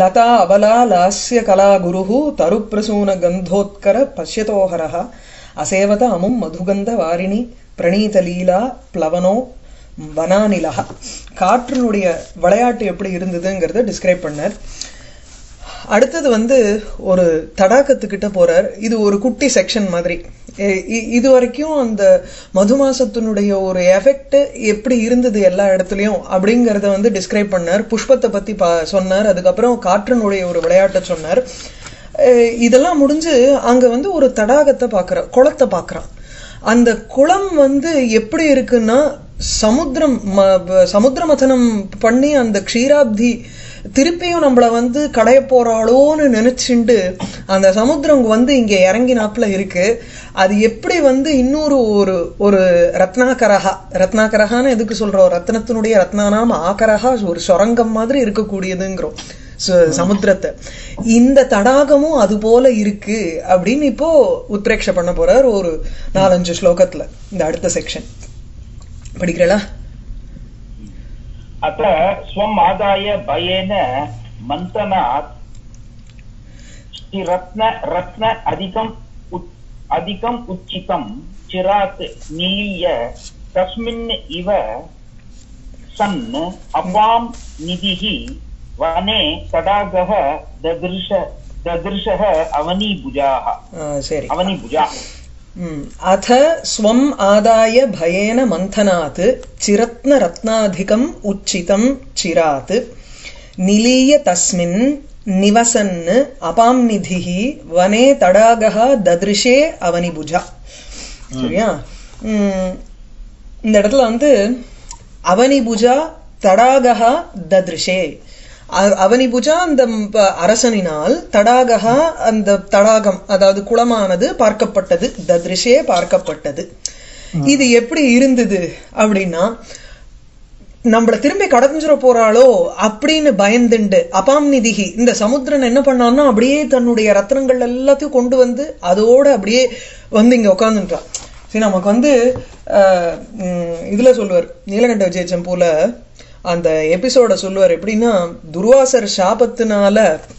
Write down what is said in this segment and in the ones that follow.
लता अबला लास्य कला गुरुः तरुप्रसून गन्धोत्कर पश्यतोहरः असेवत अमुं मधुगन्धवारिणि प्रणीतलीला प्लवனோ வனானிலகா காற்றினுடைய விளையாட்டு எப்படி இருந்ததுங்கிறத டிஸ்கிரைப் பண்ணார் அடுத்தது வந்து ஒரு தடாகத்துக்கிட்ட போறார் இது ஒரு குட்டி செக்ஷன் மாதிரி எ- இ- இது வரைக்கும் அந்த மதுமாசத்தினுடைய ஒரு எஃபெக்ட் எப்படி இருந்தது எல்லா இடத்துலயும் அப்படிங்கறத வந்து டிஸ்கிரைப் பண்ணார் புஷ்பத்தை பத்தி பா- சொன்னார் அதுக்கப்புறம் காற்றினுடைய ஒரு விளையாட்டை சொன்னார் அஹ் இதெல்லாம் முடிஞ்சு அங்க வந்து ஒரு தடாகத்தை பாக்குறான் குளத்தை பாக்குறான் அந்த குளம் வந்து எப்படி இருக்குன்னா சமுத்திரம் ம- வ- சமுத்திர மதனம் பண்ணி அந்த க்ஷீராப்தி திருப்பியும் நம்மள வந்து கடைய போறாளோன்னு நினைச்சுண்டு அந்த சமுத்திரம் வந்து இங்க இறங்கினாப்புல இருக்கு அது எப்படி வந்து இன்னொரு ஒரு ஒரு ரத்னாகரகா ரத்னாகரகான்னு எதுக்கு சொல்றோம் ரத்னத்தினுடைய ரத்னானாம் ஆகரகா ஒரு சுரங்கம் மாதிரி இருக்கக்கூடியதுங்கிறோம் சு- சமுத்திரத்தை இந்த தடாகமும் அது போல இருக்கு அப்படின்னு இப்போ உத்ரேட்ச பண்ண போறார் ஒரு நாலஞ்சு ஸ்லோகத்துல இந்த அடுத்த செக்ஷன் படிக்கிறீங்களா अत स्वम् आदाय भयेन मन्थनात् रत्न रत्न अधिकम् उत्- अधिकम् उच्चितं चिरात् निलीय तस्मिन् इव सन् अपां निधिः वने तडागः ददृश ददृशः अवनीभुजाः ஆஹ் சரி अवनीभुजा ம். अथ स्वम् आदाय भयेन मन्थनात् चिरत्नरत्नाधिकम् उच्चितं चिरात् निलीय तस्मिन् निवसन् अपां निधिः वने तडागः ददृशे அவனிபுஜா சரியா ம், இந்த இடத்துல வந்து அவனிபுஜா தடாகா ததிருஷே அ- அவனிபுஜா அந்த ம், ப- அரசனினால் தடாகா அந்த தடாகம் அதாவது குளமானது பார்க்கப்பட்டது ததிருஷே பார்க்கப்பட்டது இது எப்படி இருந்தது அப்படின்னா நம்மள திரும்பி கடந்துட போறாளோ அப்படின்னு பயந்துண்டு அபாம் நிதிகி இந்த சமுத்திரன் என்ன பண்ணான்னா அப்படியே தன்னுடைய ரத்னங்கள் எல்லாத்தையும் கொண்டு வந்து அதோட அப்படியே வந்து இங்க உட்காந்துட்டான் சரி நமக்கு வந்து ஆஹ், உம், இதுல சொல்லுவார் நீலகண்ட விஜயச்சம் போல அந்த எபிசோட சொல்லுவார் எப்படின்னா துர்வாசர் சாபத்தினால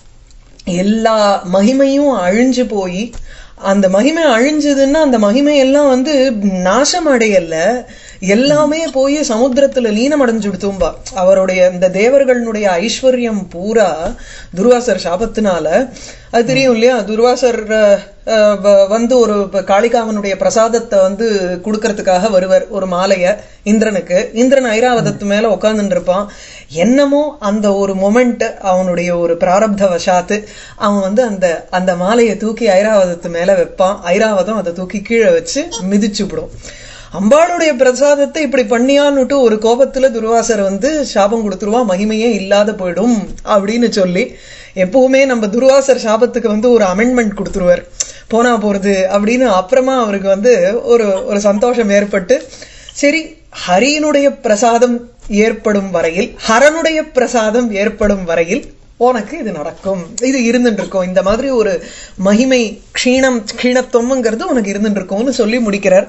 எல்லா மகிமையும் அழிஞ்சு போய் அந்த மகிமை அழிஞ்சதுன்னா அந்த மகிமை எல்லாம் வந்து நாசம் அடையல எல்லாமே போய் சமுத்திரத்துல லீனம் அடைஞ்சுடுத்தும்பா அவருடைய இந்த தேவர்களுடைய ஐஸ்வர்யம் பூரா துர்வாசர் சாபத்தினால அது தெரியும் இல்லையா துர்வாசர் அஹ், அஹ், வ- வந்து ஒரு ப- காளிகாவனுடைய பிரசாதத்தை வந்து கொடுக்கறதுக்காக வருவர் ஒரு மாலைய இந்திரனுக்கு இந்திரன் ஐராவதத்து மேல உட்கார்ந்துட்டு இருப்பான் என்னமோ அந்த ஒரு மொமெண்ட் அவனுடைய ஒரு பிராரப்த வசாத்து அவன் வந்து அந்த அந்த மாலையை தூக்கி ஐராவதத்து மேல வைப்பான் ஐராவதம் அதை தூக்கி கீழே வச்சு மிதிச்சுவிடும் அம்பாளுடைய பிரசாதத்தை இப்படி பண்ணியான்னுட்டு ஒரு கோபத்துல துர்வாசர் வந்து சாபம் கொடுத்துருவான் மகிமையே இல்லாத போயிடும் அப்படின்னு சொல்லி எப்பவுமே நம்ம துர்வாசர் சாபத்துக்கு வந்து ஒரு அமெண்ட்மெண்ட் கொடுத்துருவார் போனா போறது அப்படின்னு அப்புறமா அவருக்கு வந்து ஒரு ஒரு சந்தோஷம் ஏற்பட்டு சரி ஹரியினுடைய பிரசாதம் ஏற்படும் வரையில் ஹரனுடைய பிரசாதம் ஏற்படும் வரையில் உனக்கு இது நடக்கும் இது இருந்துட்டு இருக்கும் இந்த மாதிரி ஒரு மகிமை க்ஷீணம் க்ஷீணத்துவம்ங்கிறது உனக்கு இருந்துட்டு இருக்கும்னு சொல்லி முடிக்கிறார்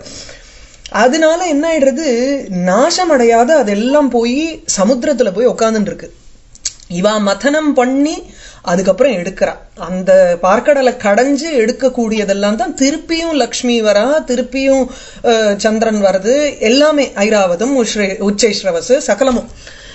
அதனால என்ன ஆயிடுறது நாசம் அடையாத அதெல்லாம் போய் சமுத்திரத்துல போய் உட்கார்ந்துட்டு இருக்கு இவா மதனம் பண்ணி அதுக்கப்புறம் எடுக்கிறா அந்த பார்க்கடலை கடைஞ்சு எடுக்கக்கூடியதெல்லாம் தான் திருப்பியும் லக்ஷ்மி வரா திருப்பியும் அஹ், சந்திரன் வருது எல்லாமே ஐராவதம் உஷ்ரே- உச்சைஸ்ரவசு சகலமும்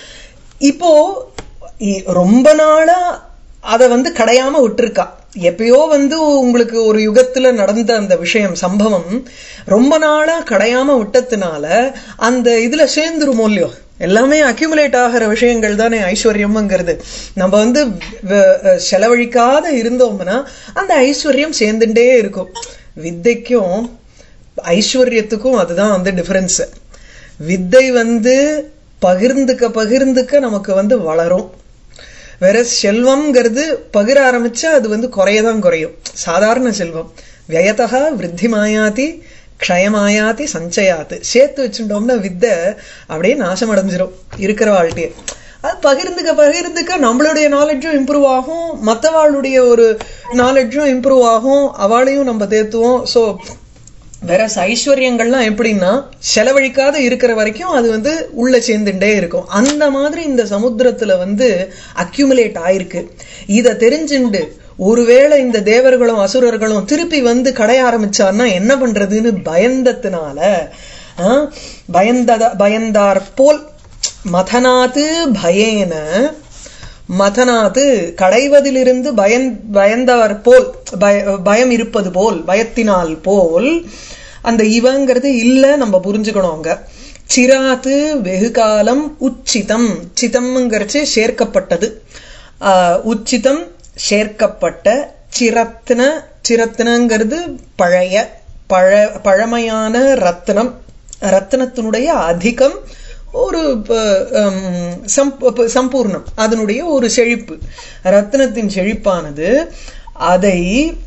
இப்போ இ- ரொம்ப நாளா அத வந்து கடையாம விட்டுருக்கா எப்பயோ வந்து உங்களுக்கு ஒரு யுகத்துல நடந்த அந்த விஷயம் சம்பவம் ரொம்ப நாளா கடையாம விட்டதுனால அந்த இதுல சேர்ந்துருமோ இல்லையோ எல்லாமே அக்யூமுலேட் ஆகிற விஷயங்கள் தானே ஐஸ்வர்யம்ங்கிறது நம்ம வந்து வ- செலவழிக்காத இருந்தோம்னா அந்த ஐஸ்வர்யம் சேர்ந்துட்டே இருக்கும் வித்தைக்கும் ஐஸ்வர்யத்துக்கும் அதுதான் வந்து டிஃபரன்ஸ் வித்தை வந்து பகிர்ந்துக்க பகிர்ந்துக்க நமக்கு வந்து வளரும் வேற செல்வம்ங்கிறது பகிர ஆரம்பிச்சா அது வந்து குறையதான் குறையும் சாதாரண செல்வம் வியதகா விருத்தி மாயாதி க்ஷயமாயாதி சஞ்சயாத்து சேர்த்து வச்சுட்டோம்னா வித்தை அப்படியே நாசம் அடைஞ்சிரும் இருக்கிற வாழ்க்கைய அது பகிர்ந்துக்க பகிர்ந்துக்க நம்மளுடைய நாலேஜும் இம்ப்ரூவ் ஆகும் மற்றவாளுடைய ஒரு நாலேஜும் இம்ப்ரூவ் ஆகும் அவளையும் நம்ம தேத்துவோம் ஸோ வேற ஐஸ்வர்யங்கள்லாம் எப்படின்னா செலவழிக்காத இருக்கிற வரைக்கும் அது வந்து உள்ள சேர்ந்துட்டே இருக்கும் அந்த மாதிரி இந்த சமுத்திரத்துல வந்து அக்யூமுலேட் ஆயிருக்கு இத தெரிஞ்சுண்டு ஒருவேளை இந்த தேவர்களும் அசுரர்களும் திருப்பி வந்து கடைய ஆரம்பிச்சான்னா என்ன பண்றதுன்னு பயந்ததுனால ஆ, பயந்தத பயந்தார் போல் மதனாத்து பயேன மதனாத்து கடைவதிலிருந்து பயன் பயந்தவர் போல் பய பயம் இருப்பது போல் பயத்தினால் போல் அந்த இவங்கிறது இல்ல நம்ம புரிஞ்சுக்கணும் அங்க சிராத்து வெகு காலம் உச்சிதம் சிதம்ங்கிறச்சு சேர்க்கப்பட்டது ஆஹ், உச்சிதம் சேர்க்கப்பட்ட சிரத்ன சிரத்னங்கிறது பழைய பழ பழமையான ரத்னம் ரத்னத்தினுடைய அதிகம் ஒரு ப- ஹம், சம்ப- ப- சம்பூர்ணம் அதனுடைய ஒரு செழிப்பு ரத்னத்தின் செழிப்பானது அதை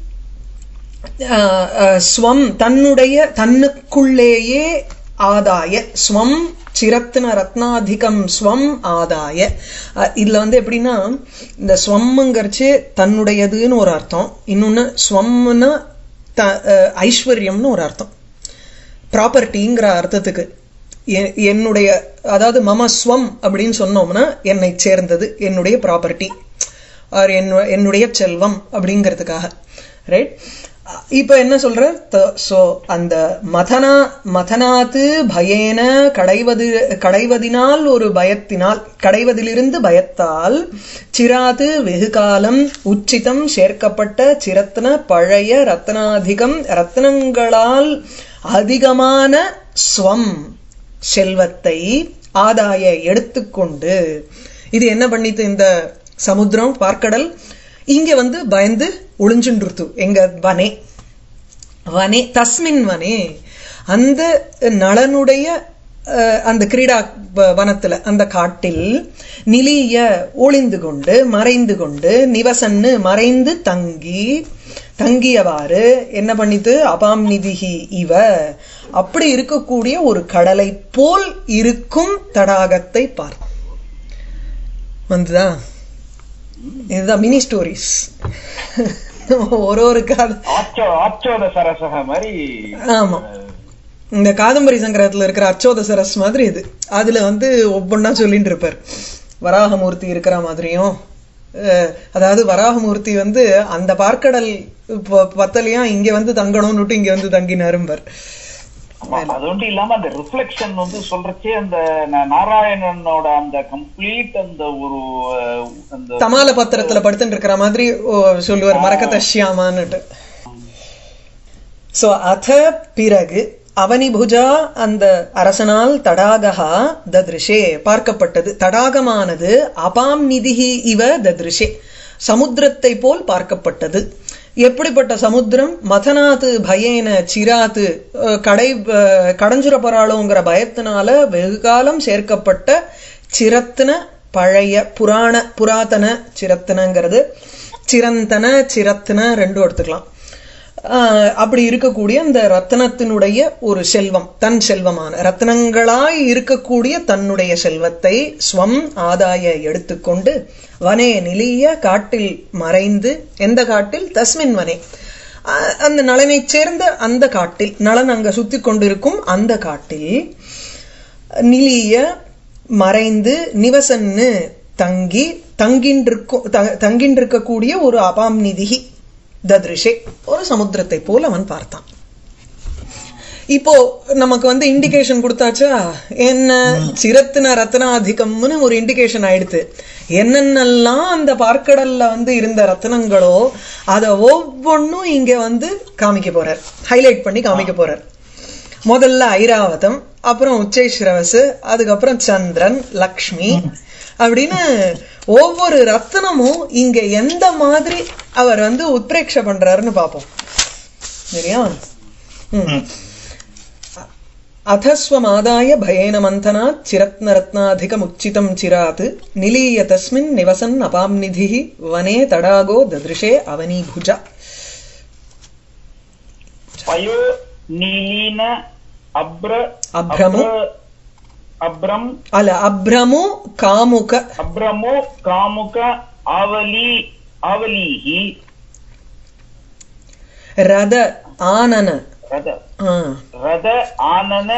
ஆஹ், ஆஹ், ஸ்வம் தன்னுடைய தன்னுக்குள்ளேயே ஆதாய ஸ்வம் சிரத்ன ரத்னாதிகம் ஸ்வம் ஆதாய அஹ், இதுல வந்து எப்படின்னா இந்த ஸ்வம்ங்கிறச்சு தன்னுடையதுன்னு ஒரு அர்த்தம் இன்னொன்னு ஸ்வம்னா த அஹ், ஐஸ்வர்யம்னு ஒரு அர்த்தம் ப்ராப்பர்ட்டிங்கிற அர்த்தத்துக்கு எ- என்னுடைய அதாவது மம ஸ்வம் அப்படின்னு சொன்னோம்னா என்னை சேர்ந்தது என்னுடைய ப்ராப்பர்ட்டி ஆர் என்னுடைய செல்வம் அப்படிங்கிறதுக்காக ரைட் இப்ப என்ன சொல்ற சோ அந்த மதனா மதனாத்து பயேன கடைவது கடைவதினால் ஒரு பயத்தினால் கடைவதிலிருந்து பயத்தால் சிராது வெகு காலம் உச்சிதம் சேர்க்கப்பட்ட சிரத்ன பழைய ரத்னாதிகம் ரத்னங்களால் அதிகமான ஸ்வம் செல்வத்தை ஆதாய எடுத்துக்கொண்டு இது என்ன பண்ணித்து இந்த சமுத்திரம் பார்க்கடல் இங்க வந்து பயந்து ஒளிஞ்சுன்றுத்து எங்க வனே வனே தஸ்மின் வனே அந்த நளனுடைய அஹ், அந்த கிரீடா வ- வனத்துல அந்த காட்டில் நிலிய ஒளிந்து கொண்டு மறைந்து கொண்டு நிவசன்னு மறைந்து தங்கி தங்கியவாறு என்ன பண்ணித்து அபாம் நிதிகி இவ அப்படி இருக்கக்கூடிய ஒரு கடலை போல் இருக்கும் தடாகத்தை பார் வந்துதா இதுதான் மினி ஸ்டோரிஸ் ஒரு ஒரு காத ஆச்சோ ஆச்சோத சரசக மாதிரி ஆமா இந்த காதம்பரி சங்கரத்துல இருக்கிற அச்சோத சரஸ் மாதிரி இது அதுல வந்து ஒவ்வொன்னா சொல்லிட்டு இருப்பார் வராகமூர்த்தி இருக்கிற மாதிரியும் அஹ், அதாவது வராகமூர்த்தி வந்து அந்த பார்க்கடல் ப- பத்தலையா இங்க வந்து தங்கணும்னுட்டு இங்க வந்து தங்கினாரும்பர் ஆமா, அது ஒன்றும் இல்லாம அந்த ரிஃப்ளெக்ஷன் வந்து சொல்றச்சே அந்த நா- நாராயணனோட அந்த கம்ப்ளீட் அந்த ஒரு அஹ், அந்த தமால பத்திரத்துல படுத்துட்டு இருக்கிற மாதிரி ஓ, சொல்லுவார் மரகதஷ்யாமான்னுட்டு சோ அத பிறகு அவனிபுஜா அந்த அரசனால் தடாகா தத்ருஷே பார்க்கப்பட்டது தடாகமானது அபாம் நிதிஹி இவ தத்ருஷே சமுத்திரத்தை போல் பார்க்கப்பட்டது எப்படிப்பட்ட சமுத்திரம் மதனாத்து பயேன சிராத்து அஹ், கடை அஹ், கடைஞ்சுர போறாளோங்கிற பயத்தினால வெகு காலம் சேர்க்கப்பட்ட சிரத்தின பழைய புராண புராதன சிரத்தினங்கிறது சிரந்தன சிரத்தின ரெண்டும் எடுத்துக்கலாம் ஆஹ் அப்படி இருக்கக்கூடிய அந்த ரத்னத்தினுடைய ஒரு செல்வம் தன் செல்வமான ரத்னங்களாய் இருக்கக்கூடிய தன்னுடைய செல்வத்தை ஸ்வம் ஆதாய எடுத்துக்கொண்டு வனே நிலிய காட்டில் மறைந்து எந்த காட்டில் தஸ்மின் வனே ஆஹ் அந்த நலனைச் சேர்ந்த அந்த காட்டில் நலன் அங்க சுத்தி கொண்டிருக்கும் அந்த காட்டில் நிலிய மறைந்து நிவசன்னு தங்கி தங்கின்றிருக்கும் த- தங்கின்றிருக்கக்கூடிய ஒரு அபாம் நிதிகி தத்ருஷே ஒரு சமுத்திரத்தை போல அவன் பார்த்தான் இப்போ நமக்கு வந்து இண்டிகேஷன் கொடுத்தாச்சா என்ன சிரத்தின ரத்னாதிகம்னு ஒரு இண்டிகேஷன் ஆயிடுத்து என்னென்னலாம் அந்த பார்க்கடல்ல வந்து இருந்த ரத்னங்களோ அத ஒவ்வொன்றும் இங்க வந்து காமிக்க போறார் ஹைலைட் பண்ணி காமிக்க போறார் முதல்ல ஐராவதம் அப்புறம் உச்சைஸ்ரவசு அதுக்கப்புறம் சந்திரன் லக்ஷ்மி அப்படின்னு ஒவ்வொரு ரத்னமும் இங்க எந்த மாதிரி அவர் வந்து உத்பிரேட்ச பண்றாருன்னு பார்ப்போம் சரியா ம். अथस्वमादाय भयेन मन्थनात् चिरत्नरत्नाधिकमुच्चितं चिरात् निलीय तस्मिन् निवसन् अपाम्निधिः वने तडागो ददृशे अवनीभुजा பயோ நீலீன அப்ர அப்ரமு அப்ர- அப்ரம் अल अभ्रमु कामुक அப்ரமோ காமுக ஆவலி ஆவலீஹி रद आनन ரத ஆ ரத ஆனன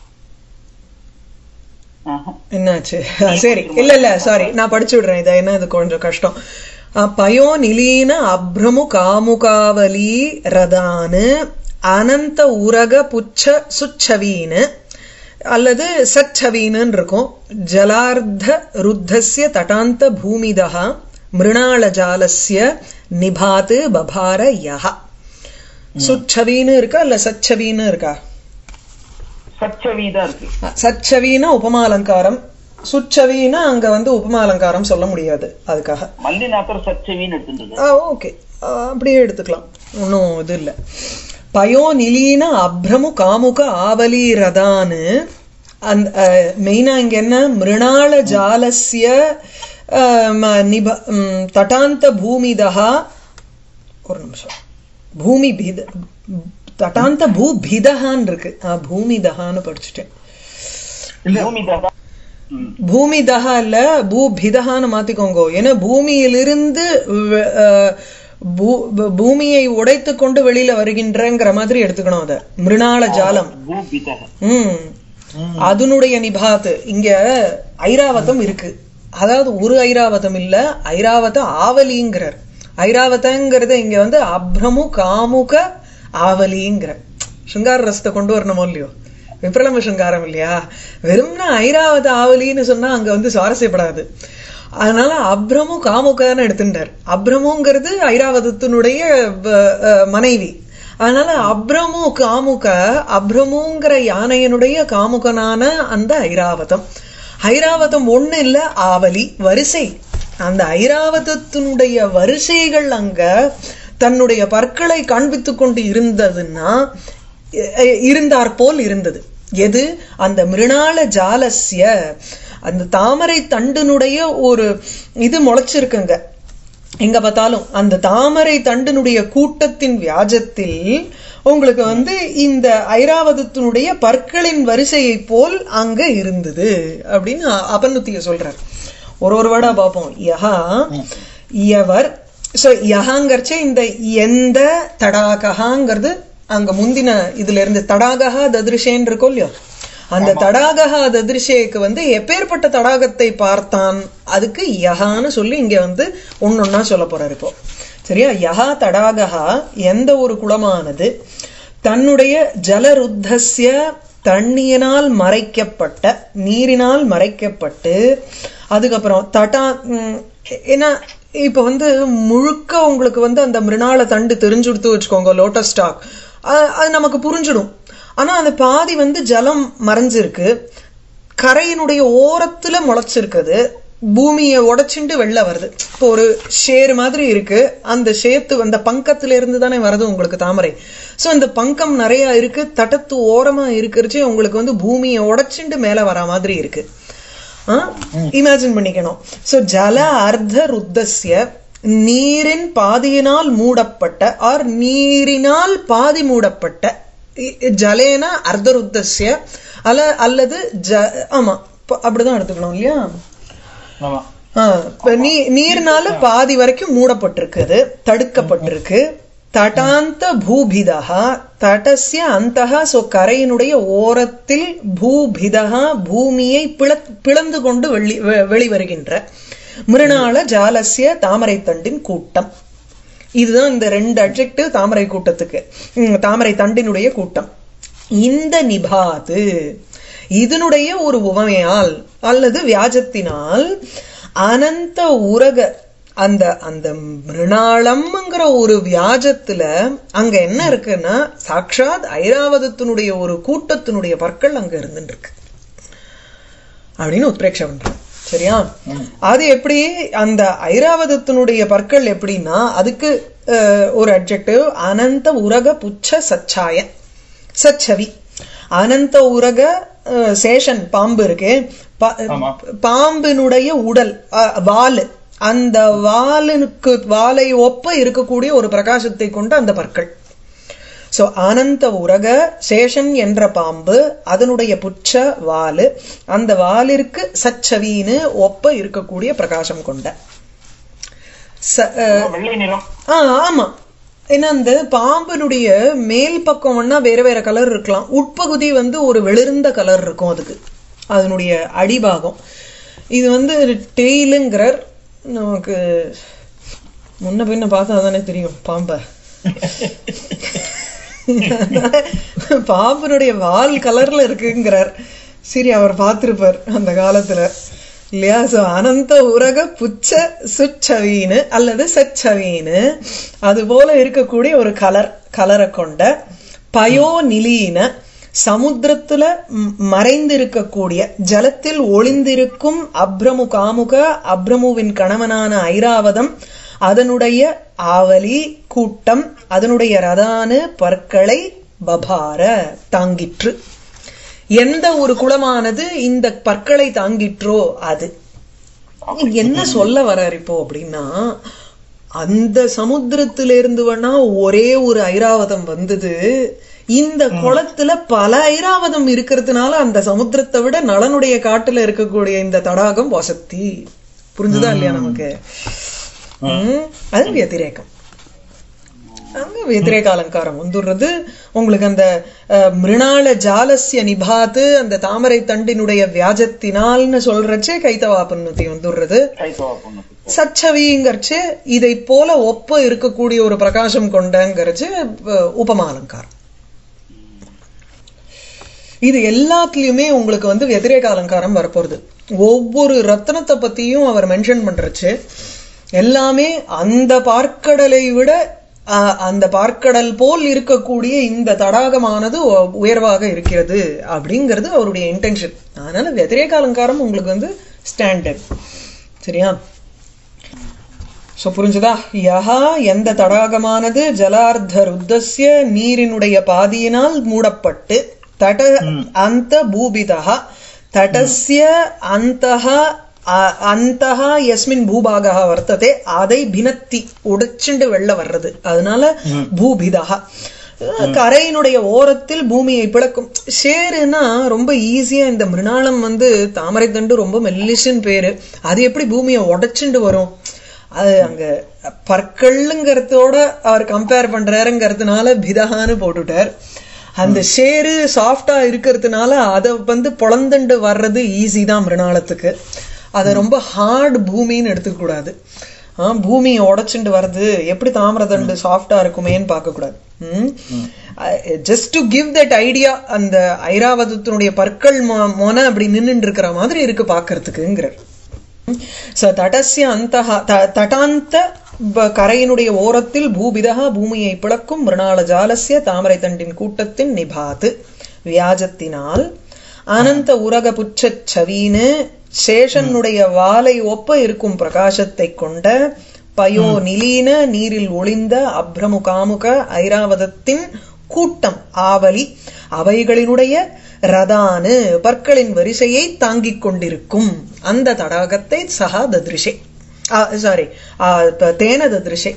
ஆஹா. என்னாச்சு ஆ, சரி இல்ல இல்ல சாரி நான் படிச்சு விடுறேன் இதை என்ன இது கொஞ்சம் கஷ்டம் ஆ, பயோ நிலீன அப்ரமு காமுகாவலி ரதானு அனந்த உரக புச்ச சுச்சவீனு அல்லது சச்சவீனுன்னு இருக்கும் ஜலார்த்த ருத்தஸ்ய தட்டாந்த பூமிதா மிருணாளஜாலஸ்ய நிபாத்து பபார யஹ சுச்சவீன்னு இருக்கா இல்ல சச்சவீன்னு இருக்கா சச்சவீதா இருக்கு சச்சவீனா உபமாலங்காரம் சுச்சவீனா அங்க வந்து உபமாலங்காரம் சொல்ல முடியாது அதுக்காக மல்லிநாத்தர் சச்சவின்னு எடுத்துட்டு ஆ ஓகே அப்படியே எடுத்துக்கலாம் ஒன்றும் இது இல்லை பயோ நிலீன அப்ரமு காமுக ஆவலி ரதான்னு அந்த மெயினா இங்க என்ன மிருணாள ஜாலஸ்ய அஹ், ம- நிப ம், தட்டாந்த பூமிதா ஒரு நிமிஷம் பூமி பித தட்டாந்த பூபிதஹான்னு இருக்கு ஆ, பூமிதஹான்னு படிச்சுட்டேன் பூமிதா ம். பூமிதஹா இல்ல பூபிதஹான்னு மாத்திக்கோங்க ஏன்னா பூமியிலிருந்து வ- அஹ், பூ- ப- பூமியை உடைத்து கொண்டு வெளியில வருகின்றங்கிற மாதிரி எடுத்துக்கணும் அத மிருணாள ஜாலம் பூபிதா ம் அதனுடைய நிபாத்து இங்க ஐராவதம் இருக்கு அதாவது ஒரு ஐராவதம் இல்ல ஐராவத ஆவலிங்கிறார் ஐராவதங்கிறத இங்க வந்து அப்ரமு காமுக ஆவலிங்கிற சிங்கார ரசத்தை கொண்டு வரணுமோ இல்லையோ விப்ரலம சிங்காரம் இல்லையா வெறும்னா ஐராவத ஆவலின்னு சொன்னா அங்க வந்து சுவாரஸ்யப்படாது அதனால அப்ரமு காமுகன்னு எடுத்துட்டார் அப்ரமுங்கிறது ஐராவதத்தினுடைய வ- அஹ், மனைவி அதனால அப்ரமு காமுக அப்ரமுங்கிற யானையனுடைய காமுகனான அந்த ஐராவதம் ஐராவதம் ஒண்ணு இல்ல ஆவலி வரிசை அந்த ஐராவதத்தினுடைய வரிசைகள் அங்க தன்னுடைய பற்களை காண்பித்துக் கொண்டு இருந்ததுன்னா எ- இருந்தாற் போல் இருந்தது எது அந்த மிருணாள ஜாலஸ்ய அந்த தாமரை தண்டினுடைய ஒரு இது முளைச்சிருக்குங்க எங்க பார்த்தாலும் அந்த தாமரை தண்டினுடைய கூட்டத்தின் வியாஜத்தில் உங்களுக்கு வந்து இந்த ஐராவதத்தினுடைய பற்களின் வரிசையை போல் அங்க இருந்தது அப்படின்னு அபநுத்திய சொல்றார் ஒரு ஒரு வேர்டா பார்ப்போம் யஹா எவர் சோ யஹாங்கர்ச்சே இந்த எந்த தடாகஹாங்கிறது அங்க முந்தின இதுல இருந்து தடாகஹா ததிருஷேன்னு இருக்கும் இல்லையோ அந்த தடாகஹா ததிருஷேக்கு வந்து எப்பேற்பட்ட தடாகத்தை பார்த்தான் அதுக்கு யஹான்னு சொல்லி இங்க வந்து ஒன்னொன்னா சொல்ல போறாரு இப்போ சரியா யஹா தடாகஹா எந்த ஒரு குளமானது தன்னுடைய ஜலருத்தஸ்ய தண்ணியினால் மறைக்கப்பட்ட நீரினால் மறைக்கப்பட்டு அதுக்கப்புறம் தட்டா ம், ஏன்னா இப்ப வந்து முழுக்க உங்களுக்கு வந்து அந்த மிருணாள தண்டு தெரிஞ்சுடுத்து வச்சுக்கோங்க லோட்டஸ் ஸ்டாக் அது நமக்கு புரிஞ்சிடும் ஆனா அந்த பாதி வந்து ஜலம் மறைஞ்சிருக்கு கரையினுடைய ஓரத்துல முளைச்சிருக்குது பூமியை உடைச்சுண்டு வெளில வருது இப்போ ஒரு ஷேர் மாதிரி இருக்கு அந்த ஷேத்து அந்த பங்கத்துல இருந்து தானே வருது உங்களுக்கு தாமரை சோ இந்த பங்கம் நிறைய இருக்கு தட்டத்து ஓரமா இருக்கிறச்சே உங்களுக்கு வந்து பூமியை உடைச்சுண்டு மேல வர மாதிரி இருக்கு இமேஜின் பண்ணிக்கணும் சோ ஜல அர்த்த ருத்தஸ்ய நீரின் பாதியினால் மூடப்பட்ட ஆர் நீரினால் பாதி மூடப்பட்ட இ- ஜலேன அர்த்தருத்தஸ்ய அல்ல அல்லது ஜ ஆமா ப- அப்படிதான் எடுத்துக்கணும் இல்லையா ஆமா ஆ, இப்ப நீ நீர்னால பாதி வரைக்கும் மூடப்பட்டிருக்குது தடுக்கப்பட்டிருக்கு தட்டாந்த பூபிதா தடஸ்ய அந்தகா சோ கரையினுடைய ஓரத்தில் பூபிதா பூமியை பிள பிளந்து கொண்டு வெளி வெ- வெளிவருகின்ற மிருணாள ஜாலஸ்ய தாமரை தண்டின் கூட்டம் இதுதான் இந்த ரெண்டு அட்ஜெக்டிவ் தாமரை கூட்டத்துக்கு ம், தாமரை தண்டினுடைய கூட்டம் இந்த நிபாது இதனுடைய ஒரு உவமையால் அல்லது வியாஜத்தினால் அனந்த உரக அந்த அந்த மிருணாளம்ங்கிற ஒரு வியாஜத்துல அங்க என்ன இருக்குன்னா சாக்ஷாத் ஐராவதத்தினுடைய ஒரு கூட்டத்தினுடைய பற்கள் அங்க இருந்துட்டு இருக்கு அப்படின்னு உத்பிரேட்சை பண்றேன் சரியா அது எப்படி அந்த ஐராவதத்தினுடைய பற்கள் எப்படின்னா அதுக்கு அஹ், ஒரு அட்ஜெக்டிவ் அனந்த உரக புச்ச சச்சாய சச்சவி அனந்த உரக அஹ், சேஷன் பாம்பு இருக்கு பா- ஆமா. பாம்பினுடைய உடல் அஹ், வாலு அந்த வாலுக்கு வாலை ஒப்ப இருக்கக்கூடிய ஒரு பிரகாசத்தை கொண்ட அந்த பற்கள் சோ ஆனந்த உரக சேஷன் என்ற பாம்பு அதனுடைய புச்ச வாலு அந்த வாலிற்கு சச்சவீன்னு ஒப்ப இருக்கக்கூடிய பிரகாசம் கொண்ட ச- அஹ், வெள்ளை நிறம் ஆ ஆமா ஏன்னா அந்த பாம்பனுடைய மேல் பக்கம் வேணா வேற வேற கலர் இருக்கலாம் உட்பகுதி வந்து ஒரு வெளிர்ந்த கலர் இருக்கும் அதுக்கு அதனுடைய அடிபாகம் இது வந்து டெய்லுங்கிறார் நமக்கு முன்ன பின்ன பார்த்தா தானே தெரியும் பாம்பை பாம்பனுடைய வால் கலர்ல இருக்குங்கிறார் சரி அவர் பார்த்திருப்பார் அந்த காலத்துல இல்லையா சோ அனந்த உரக புச்ச சுச்சவீனு அல்லது சச்சவீனு அது போல இருக்கக்கூடிய ஒரு கலர் கலரை கொண்ட பயோ நிலீன சமுத்திரத்துல ம், மறைந்திருக்கக்கூடிய ஜலத்தில் ஒளிந்திருக்கும் அப்ரமு காமுக அப்ரமுவின் கணவனான ஐராவதம் அதனுடைய ஆவலி கூட்டம் அதனுடைய ரதானு பற்களை பபார தாங்கிற்று எந்த ஒரு குளமானது இந்த பற்களை தாங்கிற்றோ அது என்ன சொல்ல வர்றார் இப்போ அப்படின்னா அந்த சமுத்திரத்திலிருந்து வேணா ஒரே ஒரு ஐராவதம் வந்தது இந்த குளத்துல பல ஐராவதம் இருக்கிறதுனால அந்த சமுத்திரத்தை விட நலனுடைய காட்டுல இருக்கக்கூடிய இந்த தடாகம் வசத்தி புரிஞ்சுதா இல்லையா நமக்கு ம், அது వ్యతిరేகம் அங்க వ్యతిరేக அலங்காரம் வந்துடுறது உங்களுக்கு அந்த அஹ், மிருணாள ஜாலஸ்ய நிபாத்து அந்த தாமரை தண்டினுடைய வியாஜத்தினால்னு சொல்றச்சே கைத்தவா பன்னுத்தி வந்துடுறது கைத்தவா பொண்ணு சச்சவிங்கிறச்சு இதை போல ஒப்ப இருக்கக்கூடிய ஒரு பிரகாசம் கொண்டங்கிறச்சு அஹ், உபமா அலங்காரம் இது எல்லாத்துலயுமே உங்களுக்கு வந்து వ్యతిరేக அலங்காரம் வரப்போறது ஒவ்வொரு ரத்னத்தை பத்தியும் அவர் மென்ஷன் பண்றச்சு எல்லாமே அந்த பார்க்கடலை விட அஹ், அந்த பார்க்கடல் போல் இருக்கக்கூடிய இந்த தடாகமானது உ- உயர்வாக இருக்கிறது அப்படிங்கிறது அவருடைய இன்டென்ஷன் அதனால వ్యతిరేக அலங்காரம் உங்களுக்கு வந்து ஸ்டாண்டர்ட் சரியா சோ புரிஞ்சுதா யஹா எந்த தடாகமானது ஜலார்த்த ருத்தஸ்ய நீரினுடைய பாதியினால் மூடப்பட்டு தட அந்த பூபிதா தடஸ்ய அந்தஹ அ- அந்தஹ யஸ்மின் பூபாகா வர்த்ததே அதை பினத்தி உடைச்சுண்டு வெளில வர்றது அதனால பூபிதா கரையினுடைய ஓரத்தில் பூமியை பிளக்கும் ஷேருன்னா ரொம்ப ஈஸியா இந்த மிருணாளம் வந்து தாமரை தண்டு ரொம்ப மெல்லிசுன்னு பேரு அது எப்படி பூமியை உடைச்சுண்டு வரும் அது அங்க பற்கள்ங்கிறதோட அவர் கம்பேர் பண்றாருங்கிறதுனால பிதகான்னு போட்டுட்டார் அந்த ஷேரு சாஃப்டா இருக்கிறதுனால அதை வந்து பொழந்துண்டு வர்றது ஈஸி தான் மிருணாளத்துக்கு அதை ரொம்ப ஹார்ட் பூமின்னு எடுத்துக்க கூடாது ஆ, பூமியை உடைச்சுண்டு வருது எப்படி தாமிரதண்டு சாஃப்டா இருக்குமேன்னு பார்க்க கூடாது just to give that idea அந்த ஐராவதத்தினுடைய பற்கள் மொ- மொன அப்படி நின்னுட்டு இருக்கிற மாதிரி இருக்கு பார்க்கிறதுக்குங்கிறார் ச தடஸ்ய அந்தஹ த- தடாந்த ப- கரையினுடைய ஓரத்தில் பூபிதா பூமியை பிளக்கும் மிருணாள ஜாலஸ்ய தாமரை தண்டின் கூட்டத்தின் நிபாத்து வியாஜத்தினால் அனந்த உரக புச்சச் சவீனு சேஷனுடைய வாலை ஒப்ப இருக்கும் பிரகாசத்தை கொண்ட பயோ நிலீன நீரில் ஒளிந்த அப்ரமு காமுக ஐராவதத்தின் கூட்டம் ஆவலி அவைகளினுடைய ரதானு பற்களின் வரிசையை தாங்கிக் கொண்டிருக்கும் அந்த தடாகத்தை சகா ததிருஷே சாரி தேன ததிருஷே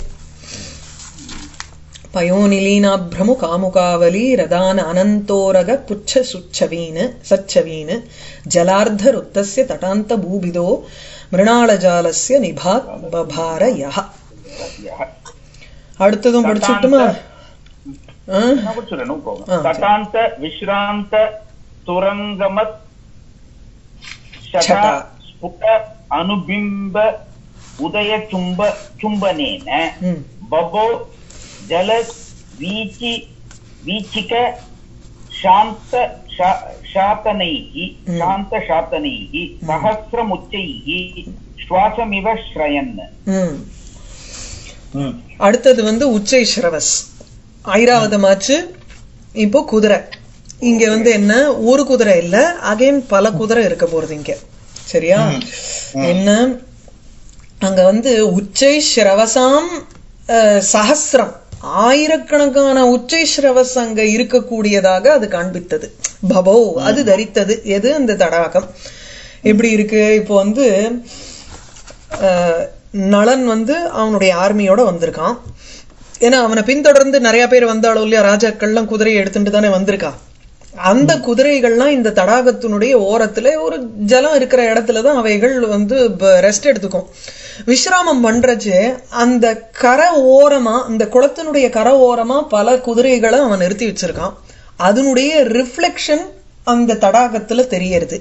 பயோநிலீனாப்ரமு காமுகாவலி ரதான அனந்தோரக புச்ச சுச்சவீன் சச்சவீன் ஜலார்த்த ருத்தஸ்ய தடாந்த பூபிதோ மிருணாளஜாலஸ்ய நிபாத் பபார யஹ அடுத்ததும் படிச்சுட்டுமா ஆ? நான் படிச்சுடுறேன், no problem. ஆ, சரி. தட்டாந்த விஸ்ராந்த துரங்கமத் சடா. சடா ஸ்புட அனுபிம்ப உதய சும்ப சும்பனேன ம் பபோ ஜல வீச்சி வீச்சிக சாந்த शा- शातनैः शान्तशातनैः सहस्रमुच्चैः श्वासमिव श्रयन् ம் அடுத்தது வந்து உச்சை ஸ்ரவஸ் ஐராவதமாச்சு இப்போ குதிரை இங்க வந்து என்ன ஒரு குதிரை இல்ல அகைன் பல குதிரை இருக்க போறது இங்க சரியா என்ன அங்க வந்து உச்சை ஸ்ரவசாம் அஹ், சஹஸ்ரம் ஆயிரக்கணக்கான உச்சை ஸ்ரவஸ் அங்க இருக்கக்கூடியதாக அது காண்பித்தது பபோ அது தரித்தது எது அந்த தடாகம் எப்படி இருக்கு இப்போ வந்து அஹ், நளன் வந்து அவனுடைய ஆர்மியோட வந்திருக்கான் ஏன்னா அவனை பின்தொடர்ந்து நிறைய பேர் வந்தாலும் இல்லையா ராஜாக்கள்லாம் குதிரையை எடுத்துட்டு தானே வந்திருக்கா அந்த குதிரைகள்லாம் இந்த தடாகத்தினுடைய ஓரத்துல ஒரு ஜலம் இருக்கிற இடத்துல தான் அவைகள் வந்து ரெஸ்ட் எடுத்துக்கும் விஸ்ராமம் பண்றச்சு அந்த கரை ஓரமா அந்த குளத்தினுடைய கரை ஓரமா பல குதிரைகளை அவன் நிறுத்தி வச்சிருக்கான் அதனுடைய ரிஃப்ளெக்ஷன் அந்த தடாகத்துல தெரியறது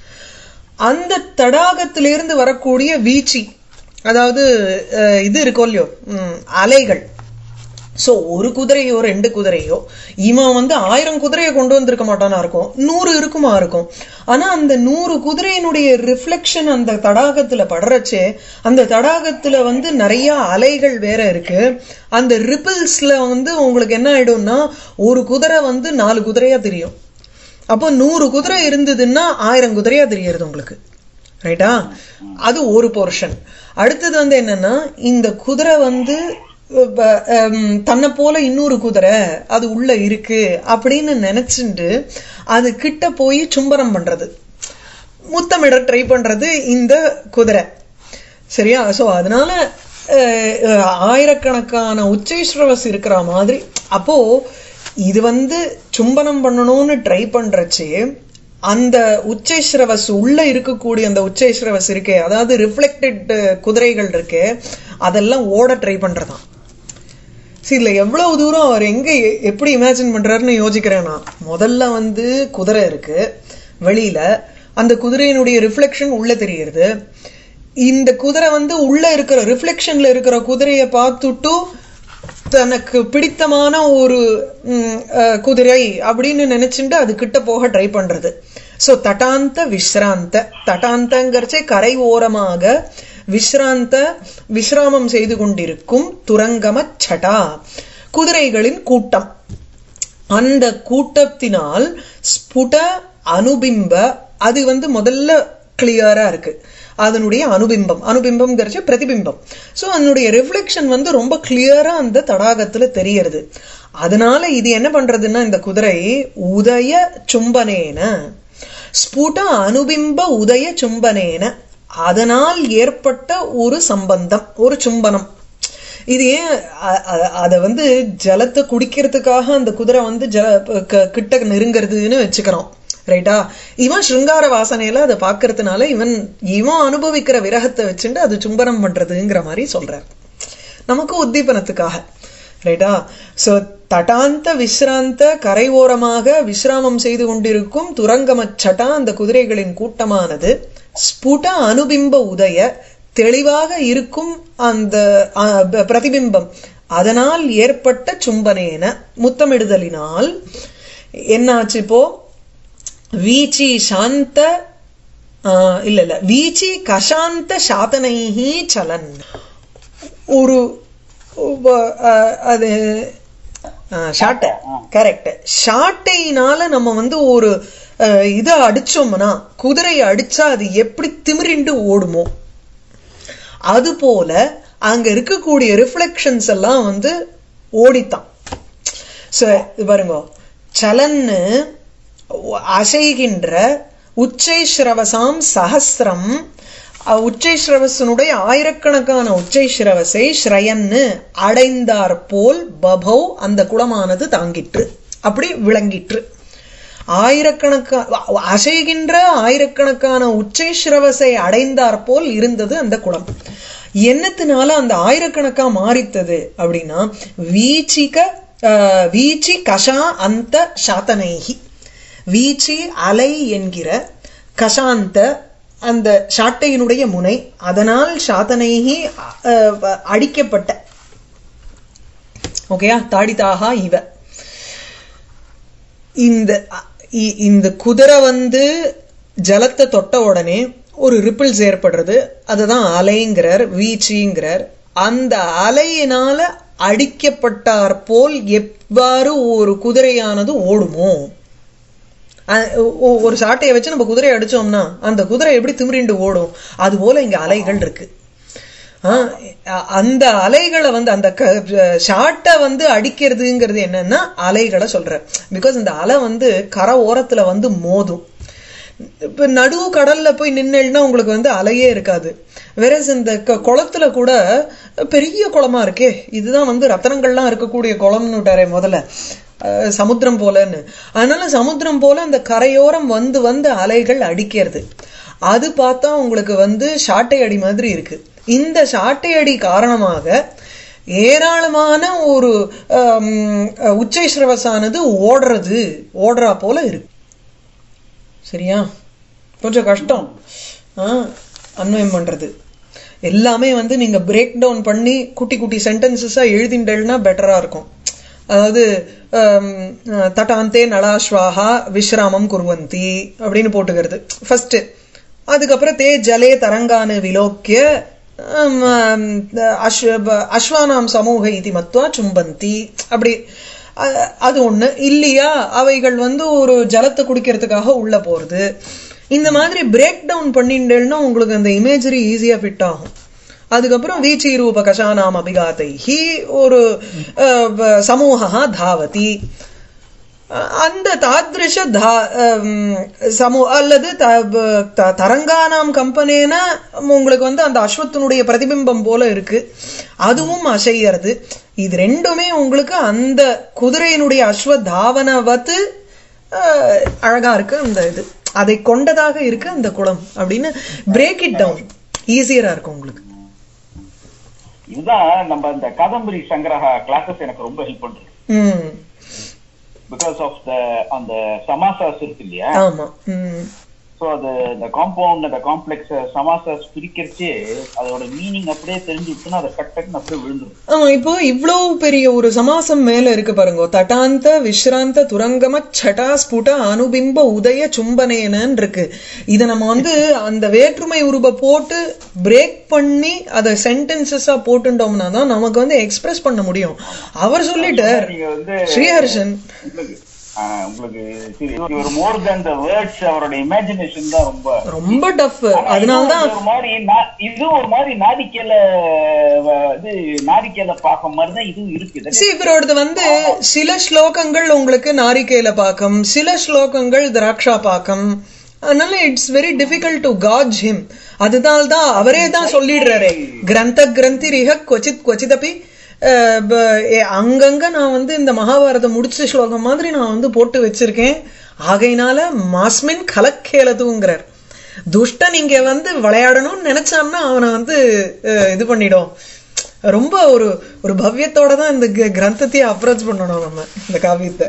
அந்த தடாகத்திலிருந்து வரக்கூடிய வீச்சு அதாவது அஹ், இது இருக்கோ இல்லையோ ம், அலைகள் சோ ஒரு குதிரையோ ரெண்டு குதிரையோ இவன் வந்து ஆயிரம் குதிரையை கொண்டு வந்திருக்க மாட்டானா இருக்கும் நூறு இருக்குமா இருக்கும் ஆனா அந்த நூறு குதிரையினுடைய ரிஃப்ளெக்ஷன் அந்த தடாகத்துல படுறச்சே அந்த தடாகத்துல வந்து நிறைய அலைகள் வேற இருக்கு அந்த ரிப்பிள்ஸ்ல வந்து உங்களுக்கு என்ன ஆயிடும்னா ஒரு குதிரை வந்து நாலு குதிரையா தெரியும் அப்போ நூறு குதிரை இருந்ததுன்னா ஆயிரம் குதிரையா தெரியறது உங்களுக்கு ரைட்டா அது ஒரு போர்ஷன் அடுத்தது வந்து என்னன்னா இந்த குதிரை வந்து ப- ஹம், தன்னை போல இன்னொரு குதிரை அது உள்ள இருக்கு அப்படின்னு நினைச்சுட்டு அது கிட்ட போய் சும்பரம் பண்றது முத்தமிட ட்ரை பண்றது இந்த குதிரை சரியா சோ அதனால அஹ், அஹ், ஆயிரக்கணக்கான உச்சைஸ்ரவஸ் இருக்கிற மாதிரி அப்போ இது வந்து சும்பனம் பண்ணணும்னு ட்ரை பண்றச்சு அந்த உச்சைஸ்ரவஸ் உள்ள இருக்கக்கூடிய அந்த உச்சைஸ்ரவஸ் இருக்கே அதாவது ரிஃப்ளெக்டட் குதிரைகள் இருக்கே அதெல்லாம் ஓட ட்ரை பண்றதாம் சரி இல்ல எவ்வளவு தூரம் அவர் எங்க எ- எப்படி இமேஜின் பண்றாருன்னு யோசிக்கிறேன் நான் முதல்ல வந்து குதிரை இருக்கு வெளியில அந்த குதிரையினுடைய ரிஃப்ளெக்ஷன் உள்ள தெரியுது இந்த குதிரை வந்து உள்ள இருக்கிற ரிஃப்ளெக்ஷன்ல இருக்கிற குதிரையை பார்த்துட்டு தனக்கு பிடித்தமான ஒரு ம், அஹ், குதிரை அப்படின்னு நினைச்சுட்டு அது கிட்ட போக ட்ரை பண்றது சோ தட்டாந்த விஸ்ராந்த தட்டாந்தங்கிறச்சே கரை ஓரமாக விஸ்ராந்த விஸ்ராமம் செய்து கொண்டிருக்கும் துரங்கம சடா குதிரைகளின் கூட்டம் அந்த கூட்டத்தினால் ஸ்புட அனுபிம்ப அது வந்து முதல்ல கிளியரா இருக்கு அதனுடைய அனுபிம்பம் அனுபிம்பம்ங்கிறச்சு பிரதிபிம்பம் சோ அதனுடைய ரிஃப்ளெக்ஷன் வந்து ரொம்ப கிளியரா அந்த தடாகத்துல தெரியறது அதனால இது என்ன பண்றதுன்னா இந்த குதிரை உதய சும்பனேன ஸ்புட அனுபிம்ப உதய சும்பனேன அதனால் ஏற்பட்ட ஒரு சம்பந்தம் ஒரு சும்பனம் இது ஏன் அ- அ- அத வந்து ஜலத்தை குடிக்கிறதுக்காக அந்த குதிரை வந்து ஜ க- கிட்ட நெருங்கிறதுன்னு வச்சுக்கிறோம் ரைட்டா இவன் சிருங்கார வாசனையில அதை பாக்குறதுனால இவன் இவன் அனுபவிக்கிற விரகத்தை வச்சுட்டு அது சும்பனம் பண்றதுங்கிற மாதிரி சொல்றார் நமக்கு உத்தீபனத்துக்காக ரைட்டா சோ தட்டாந்த விஸ்ராந்த கரை ஓரமாக விஸ்ராமம் செய்து கொண்டிருக்கும் துரங்கமச்சட்டா அந்த குதிரைகளின் கூட்டமானது ஸ்புட அனுபிம்ப உதய தெளிவாக இருக்கும் அந்த அ, ப- பிரதிபிம்பம் அதனால் ஏற்பட்ட சும்பனேன முத்தமிடுதலினால் என்னாச்சு இப்போ வீச்சி சாந்த ஆ, இல்ல இல்ல வீச்சி கஷாந்த சாதனைஹி சலன் ஒரு உப- அஹ், அது ஷாட்டை கரெக்ட் ஷாட்டையினால நம்ம வந்து ஒரு அஹ், இதை அடிச்சோம்னா குதிரையை அடிச்சா அது எப்படி திமிரிண்டு ஓடுமோ அது போல அங்க இருக்கக்கூடிய ரிஃப்ளெக்ஷன்ஸ் எல்லாம் வந்து ஓடித்தான் சோ இது பாருங்க சலன்னு அசைகின்ற உச்சை ஸ்ரவசாம் சஹஸ்ரம் அஹ், உச்சை ஸ்ரவசனுடைய ஆயிரக்கணக்கான உச்சை ஸ்ரவசை ஸ்ரயன்னு அடைந்தார் போல் பபௌ அந்த குளமானது தாங்கிற்று அப்படி விளங்கிற்று ஆயிரக்கணக்கா அசைகின்ற ஆயிரக்கணக்கான உச்சை ஸ்ரவசை அடைந்தார் போல் இருந்தது அந்த குளம் என்னத்தினால அந்த ஆயிரக்கணக்கா மாறித்தது அப்படின்னா வீச்சிக ஆஹ், வீச்சி கஷா அந்த சாத்தனைகி வீச்சி அலை என்கிற கஷாந்த அந்த சாட்டையினுடைய முனை அதனால் சாத்தனைகி அஹ், அடிக்கப்பட்ட ஓகேயா தாடிதாகா இவ இந்த இ- இந்த குதிரை வந்து ஜலத்தை தொட்ட உடனே ஒரு ரிப்பிள்ஸ் ஏற்படுறது அதுதான் அலைங்கிறார் வீச்சிங்கிறார் அந்த அலையினால அடிக்கப்பட்டார் போல் எவ்வாறு ஒரு குதிரையானது ஓடுமோ அஹ் ஒ- ஒரு சாட்டையை வச்சு நம்ம குதிரையை அடிச்சோம்னா அந்த குதிரை எப்படி திமிரிண்டு ஓடும் அது போல இங்க அலைகள் இருக்கு ஆஹ் அ- அந்த அலைகளை வந்து அந்த ஷாட்டை வந்து அடிக்கிறதுங்கிறது என்னன்னா அலைகளை சொல்ற பிகாஸ் இந்த அலை வந்து கரை ஓரத்துல வந்து மோதும் இப்ப நடுவு கடல்ல போய் நின்னுன்னா உங்களுக்கு வந்து அலையே இருக்காது வேற இந்த க- குளத்துல கூட பெரிய குளமா இருக்கே இதுதான் வந்து ரத்தனங்கள்லாம் இருக்கக்கூடிய குளம்னு விட்டாரே முதல்ல அஹ் சமுத்திரம் போலன்னு அதனால சமுத்திரம் போல அந்த கரையோரம் வந்து வந்து அலைகள் அடிக்கிறது அது பார்த்தா உங்களுக்கு வந்து ஷாட்டை அடி மாதிரி இருக்கு இந்த சாட்டையடி காரணமாக ஏராளமான ஒரு ஆம், உச்சை ஸ்ரவஸானது ஓடுறது ஓடுறா போல இருக்கு சரியா கொஞ்சம் கஷ்டம் ஆ, அன்வயம் பண்றது எல்லாமே வந்து நீங்க பிரேக் டவுன் பண்ணி குட்டி குட்டி சென்டென்சஸா எழுதிண்டேன்னா பெட்டரா இருக்கும் அதாவது ஆம், தட்டாந்தே நலாஸ்வாஹா விஸ்ராமம் குர்வந்தி அப்படின்னு போட்டுக்கிறது ஃபர்ஸ்ட் அதுக்கப்புறம் தே ஜலே தரங்கானு விலோக்கிய ஆம், ஆம், அஸ்வ அஸ்வானாம் சமூக இதி மத்வா சும்பந்தி அப்படி அ- அது ஒண்ணு இல்லையா அவைகள் வந்து ஒரு ஜலத்தை குடிக்கிறதுக்காக உள்ள போறது இந்த மாதிரி பிரேக் டவுன் பண்ணிட்டேன்னா உங்களுக்கு அந்த இமேஜரி ஈஸியா ஃபிட் ஆகும் அதுக்கப்புறம் வீச்சி ரூப கஷானாம் அபிகாத்தை ஹி ஒரு அஹ், வ- சமூகா தாவதி அஹ், அந்த தாத்ருஷ தா அம், சமூ அல்லது த- ப- த- தரங்கானாம் கம்பனேன உங்களுக்கு வந்து அந்த அஸ்வத்தினுடைய பிரதிபிம்பம் போல இருக்கு அதுவும் அசையறது இது ரெண்டுமே உங்களுக்கு அந்த குதிரையினுடைய அஸ்வ தாவனவத்து அஹ், அழகா இருக்கு அந்த இது அதை கொண்டதாக இருக்கு அந்த குளம் அப்படின்னு பிரேக் இட் டவுன் ஈஸியரா இருக்கும் உங்களுக்கு இதுதான் நம்ம இந்த காதம்பரி சங்கரஹா கிளாஸஸ் எனக்கு ரொம்ப ஹெல்ப் பண்றது ம் பிகாஸ் ஆஃப் த அந்த சமாசாஸ் இருக்கு இல்லையா ஆமா ம் சோ அது இந்த காம்பவுண்ட் அந்த காம்ப்ளெக்ஸ் சமாசாஸ் பிரிக்கிறச்சே அதோட மீனிங் அப்படியே தெரிஞ்சுட்டுன்னா அதை கட் டக்குன்னு அப்படியே விழுந்துரும் ஆமா இப்போ இவ்வளவு பெரிய ஒரு சமாசம் மேல இருக்கு பாருங்க தட்டாந்த விஸ்ராந்த துரங்கம சட்டா ஸ்புட அனுபிம்ப உதய சும்பனேனன்னு இருக்கு இத நம்ம வந்து அந்த வேற்றுமை உருவ போட்டு பிரேக் பண்ணி அதை சென்டென்சஸா போட்டுட்டோம்னா தான் நமக்கு வந்து எக்ஸ்பிரஸ் பண்ண முடியும் அவர் சொல்லிட்டார் நீங்க வந்து ஸ்ரீஹர்ஷன் உங்களுக்கு ஆஹ், உங்களுக்கு சரி, ஒரு மோர் தென் த வேர்ட்ஸ் அவரோட இமேஜினேஷன் தான் ரொம்ப ரொம்ப டஃப் அதனாலதான் இது ஒரு மாதிரி நா- இது ஒரு மாதிரி நாடிக்கையில வ- இது நாடிக்கையில பாக்க மாதிரி தான் இதுவும் இருக்குது See, இவரோடது வந்து சில ஸ்லோகங்கள் உங்களுக்கு நாரிகேல பாக்கம் சில ஸ்லோகங்கள் திராட்சா பாக்கம் அதனால it's very difficult to gauge him அதனால தான் அவரே தான் சொல்லிடுறாரு கிரந்த கிரந்தி ரிஹ கொச்சித் கொச்சிதப்பி அஹ், ப- ஏ, அங்கங்க நான் வந்து இந்த மகாபாரதம் முடிச்ச ஸ்லோகம் மாதிரி நான் வந்து போட்டு வச்சிருக்கேன் ஆகையினால மாஸ்மின் கலக்கேலதுங்கிறார் துஷ்டன் இங்க வந்து விளையாடணும்னு நினைச்சான்னா அவனை வந்து அஹ், இது பண்ணிடும் ரொம்ப ஒரு ஒரு பவ்யத்தோட தான் இந்த க- கிரந்தத்தையே அப்ரோச் பண்ணணும் நம்ம இந்த காவியத்தை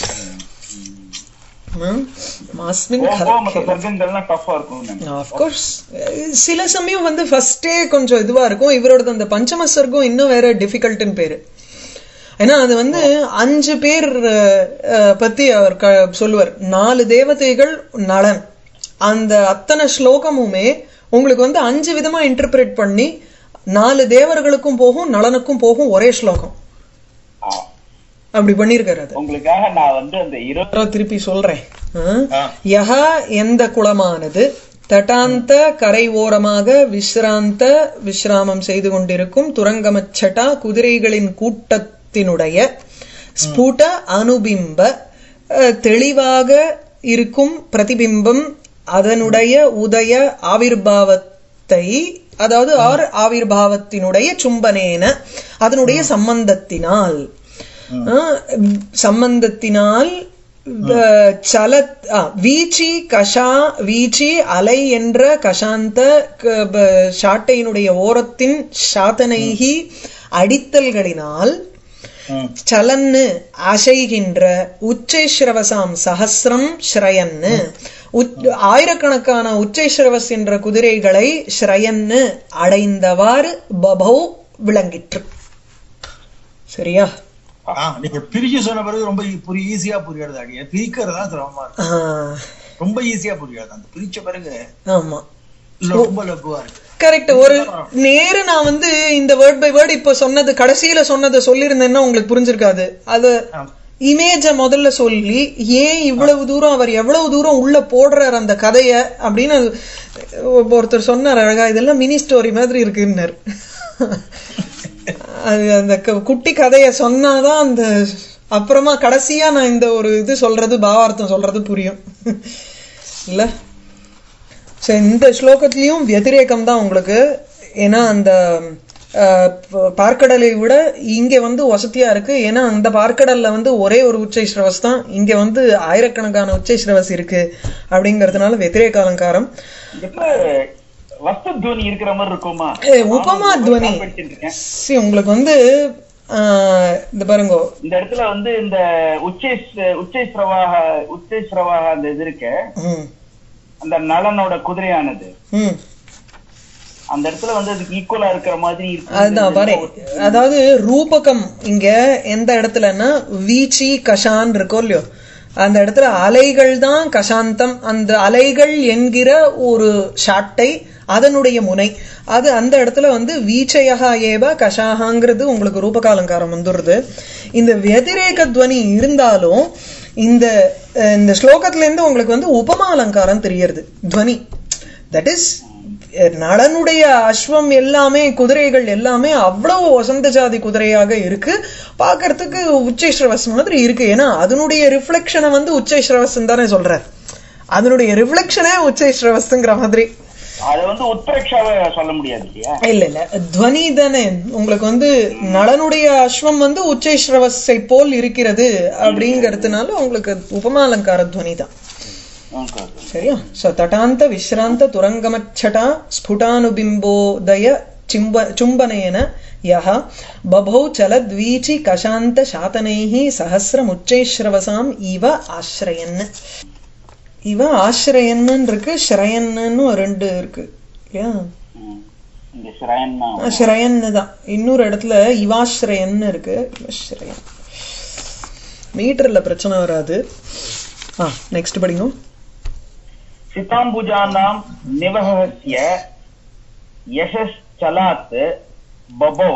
ம்? மாஸ்மின் போக போக மத்த கலக்கேல சர்க்கங்கள்லாம் டஃபா இருக்கும் ஆஃப்கோர்ஸ் சில சமயம் வந்து ஃபர்ஸ்டே கொஞ்சம் இதுவா இருக்கும் இவரோட அந்த பஞ்சம சர்க்கம் இன்னும் வேற டிஃபிகல்ட்னு பேரு ஏன்னா அது வந்து அஞ்சு பேர் அஹ், அஹ், பத்தி அவர் க- சொல்லுவார் நாலு தேவதைகள் நலன் அந்த அத்தனை ஸ்லோகமுமே உங்களுக்கு வந்து அஞ்சு விதமா இன்டர்பிரேட் பண்ணி நாலு தேவர்களுக்கும் போகும் நலனுக்கும் போகும் ஒரே ஸ்லோகம் அப்படி பண்ணிருக்காரு அது உங்களுக்காக நான் வந்து அந்த இருபது அப்புறம் திருப்பி சொல்றேன் ஆ? ஆ. யஹா எந்த குளமானது தட்டாந்த கரை ஓரமாக விஸ்ராந்த விஸ்ராமம் செய்து கொண்டிருக்கும் துரங்கமச்சட்டா குதிரைகளின் கூட்டத்தினுடைய ஸ்புட அனுபிம்ப அஹ், தெளிவாக இருக்கும் பிரதிபிம்பம் அதனுடைய உதய ஆவிர்பாவத்தை அதாவது ஆர் ஆவிர்பாவத்தினுடைய சும்பனேன அதனுடைய சம்பந்தத்தினால் ஆஹ் சம்பந்தத்தினால் அஹ், சலத் ஆ, வீச்சி கஷா வீச்சி அலை என்ற கஷாந்த க- ப- சாட்டையினுடைய ஓரத்தின் சாதனைகி அடித்தல்களினால் சலன்னு அசைகின்ற உச்சைஸ்ரவசாம் சஹசிரம் ஸ்ரயன்னு உச்- ஆயிரக்கணக்கான உச்சைஸ்ரவஸ் என்ற குதிரைகளை ஸ்ரயன்னு அடைந்தவாறு பபௌ விளங்கிற்று சரியா ஆ, நீங்க பிரிச்சு சொன்ன பிறகு ரொம்ப ஈ- புரி ஈஸியா புரியாது அடிய பிரிக்கிறது தான் சிரமமா இருக்கு ஆஹ், ரொம்ப ஈஸியா புரியாது அந்த பிரிச்ச பிறகு ஆமா ரொம்ப லகுவா இருக்கு கரெக்ட் ஒரு நேரு நான் வந்து இந்த வேர்ட் பை வேர்ட் இப்ப சொன்னது கடைசியில சொன்னதை சொல்லியிருந்தேன்னா உங்களுக்கு புரிஞ்சிருக்காது அது ஆம். இமேஜ முதல்ல சொல்லி ஏன் இவ்வளவு தூரம் அவர் எவ்வளவு தூரம் உள்ள போடுறார் அந்த கதைய அப்படின்னு ஒருத்தர் சொன்னார் அழகா இதெல்லாம் மினி ஸ்டோரி மாதிரி இருக்குன்னார் அது அந்த க- குட்டி கதைய சொன்னாதான் அந்த அப்புறமா கடைசியா நான் இந்த ஒரு இது சொல்றது பாவார்த்தம் சொல்றது புரியும் இல்ல சரி இந்த ஸ்லோகத்திலையும் வத்திரேகம் தான் உங்களுக்கு ஏன்னா அந்த அஹ், ப- பார்க்கடலை விட இங்க வந்து வசதியா இருக்கு ஏன்னா அந்த பார்க்கடல்ல வந்து ஒரே ஒரு உச்சை ஸ்ரவஸ் தான் இங்க வந்து ஆயிரக்கணக்கான உச்சை ஸ்ரவஸ் இருக்கு அப்படிங்கறதுனால வத்திரேக அலங்காரம் இப்ப வஸ்து துவனி இருக்கிற மாதிரி இருக்குமா ஏ, உபமா துவனி நான் படிச்சுட்டு இருக்கேன். See, உங்களுக்கு வந்து ஆஹ், இந்த பாருங்க இந்த இடத்துல வந்து இந்த உச்சேஸ் உச்சேஸ்ரவாக உச்சேஸ்ரவாக அந்த இது இருக்க ம் அந்த நலனோட குதிரையானது ம் அந்த இடத்துல வந்து அதுக்கு ஈக்குவலா இருக்கிற மாதிரி இருக்கு அதுதான் பாரு அதாவது ரூபகம் இங்க எந்த இடத்துலன்னா வீச்சி கஷான் இருக்கோ இல்லையோ அந்த இடத்துல அலைகள் தான் கஷாந்தம் அந்த அலைகள் என்கிற ஒரு ஷாட்டை அதனுடைய முனை அது அந்த இடத்துல வந்து வீச்சையகா ஏவ கஷாகாங்கிறது உங்களுக்கு ரூபகாலங்காரம் வந்துடுது இந்த வெதிரேக துவனி இருந்தாலும் இந்த அஹ், இந்த ஸ்லோகத்துல இருந்து உங்களுக்கு வந்து உபமா அலங்காரம் தெரியறது துவனி தட் இஸ் நளனுடைய அஸ்வம் எல்லாமே குதிரைகள் எல்லாமே அவ்வளவு வசந்த ஜாதி குதிரையாக இருக்கு பார்க்கறதுக்கு உச்சைஸ்ரவஸ் மாதிரி இருக்கு ஏன்னா அதனுடைய ரிஃப்ளெக்ஷனை வந்து உச்சைஸ்ரவஸ் தானே சொல்றார் அதனுடைய ரிஃப்ளெக்ஷனே உச்சைஸ்ரவஸ்ங்கிற மாதிரி அதை வந்து உத்பிரேக்ஷாவை சொல்ல முடியாது இல்லையா இல்ல இல்ல துவனி தானே உங்களுக்கு வந்து நளனுடைய அஸ்வம் வந்து உச்சைஸ்ரவஸை போல் இருக்கிறது அப்படிங்கிறதுனால உங்களுக்கு உபமாலங்கார துவனி தான் Okay, okay. சரியா ಸೊ ತಟಾಂತ ವಿಶ್ರಾಂತ ತುರಂಗಮಚ್ಛಟ ಸ್ಫುಟಾನುಬಿಂಬೋದಯ ಚಿಂಬ ಚುಂಬನೇನ ಯಹ ಬಭೌ ಚಲದ್ವೀಚಿ ಕಶಾಂತ ಶಾತನೈಃ ಸಹಸ್ರಮುಚ್ಚೈಶ್ರವಸಾಂ ಇವ ಆಶ್ರಯನ್ இவ ஆசிரயன்னு இருக்கு ஸ்ரயன்னு ரெண்டு இருக்கு இல்லையா ம். இங்க ஸ்ரயன்னா ஸ்ரயன்னு தான் இன்னொரு இடத்துல இவாஸ்ரயன்னு இருக்கு இவஸ்ரயன் மீட்டர்ல பிரச்சனை வராது ஆ நெக்ஸ்ட் படிங்க சிதாம்புஜானாம் நிவகஸ்ய யசஸ்சலாத் பபௌ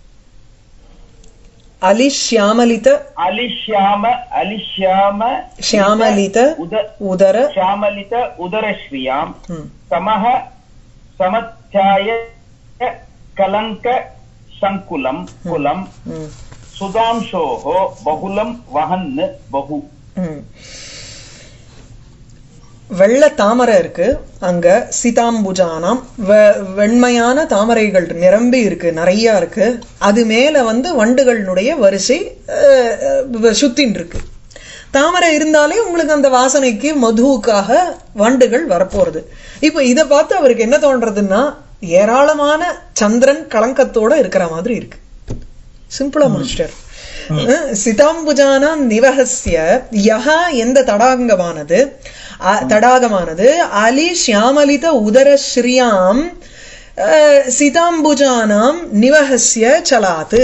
அலிஷ்யாமலித அலிஷ்யாம அலிஷ்யாம ಶ್ಯಾಮಲಿತ உத ಉದರ ಶ್ಯಾಮಲಿತ ಉದರಶ್ರಿಯಾಂ ಹ್ಮ್. ಸಮಃ ಸಮಧ್ಯಾಯ ಕಲಂಕ ಸಂಕುಲಂ ಕುಲಂ ಹ್ಮ್. ಸುಧಾಂಶೋಃ ಬಹುಲಂ ವಹನ್ ಬಹು ம். வெள்ள தாமரை இருக்கு அங்க சிதாம்புஜானாம் வெ- வெண்மையான தாமரைகள் நிரம்பி இருக்கு நிறைய இருக்கு அது மேல வந்து வண்டுகளினுடைய வரிசை அஹ், அஹ், சுத்தின்னு இருக்கு தாமரை இருந்தாலே உங்களுக்கு அந்த வாசனைக்கு மதுவுக்காக வண்டுகள் வரப்போறது இப்ப இத பார்த்து அவருக்கு என்ன தோன்றதுன்னா ஏராளமான சந்திரன் கலங்கத்தோட இருக்கிற மாதிரி இருக்கு சிம்பிளா முடிச்சிட்டார் அஹ் சிதாம்புஜானாம் நிவகஸ்ய யஹா எந்த தடாகமானது அ- தடாகமானது அலி ஷியாமலித உதர ஸ்ரீயாம் அஹ், சிதாம்புஜானாம் நிவகஸ்ய சலாத்து